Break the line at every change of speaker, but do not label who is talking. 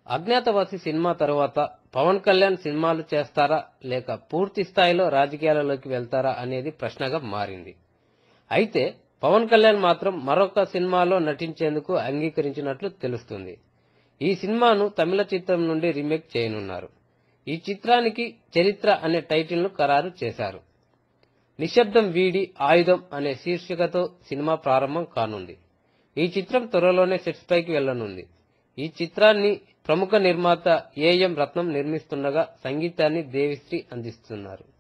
Agnyaathavaasi cinema తరువాత పవన్ కళ్యాణ్ సినిమాలు చేస్తారా లేక పూర్తి స్థాయిలో రాజకీయాలలోకి వెళ్తారా అనేది ప్రశ్నగా మారింది అయితే పవన్ కళ్యాణ్ మాత్రం మరొక సినిమాలో నటించేందుకు అంగీకరించినట్లు తెలుస్తుంది ఈ సినిమాను తమిళ చిత్రం నుండి రీమేక్ చేయనున్నారు ఈ చిత్రానికి చరిత్ర అనే టైటిల్ను ఖరారు చేశారు నిశ్శబ్దం వీడి ఆయుధం అనే శీర్షికతో సినిమా ప్రారంభం కానుంది ఈ చిత్రం త్వరలోనే సెట్స్ పైకి వెళ్లనుంది ఈ చిత్రాన్ని ప్రముఖ నిర్మాత ఏఎం రత్నం నిర్మిస్తుండగా సంగీతాన్ని దేవిశ్రీ అందిస్తున్నారు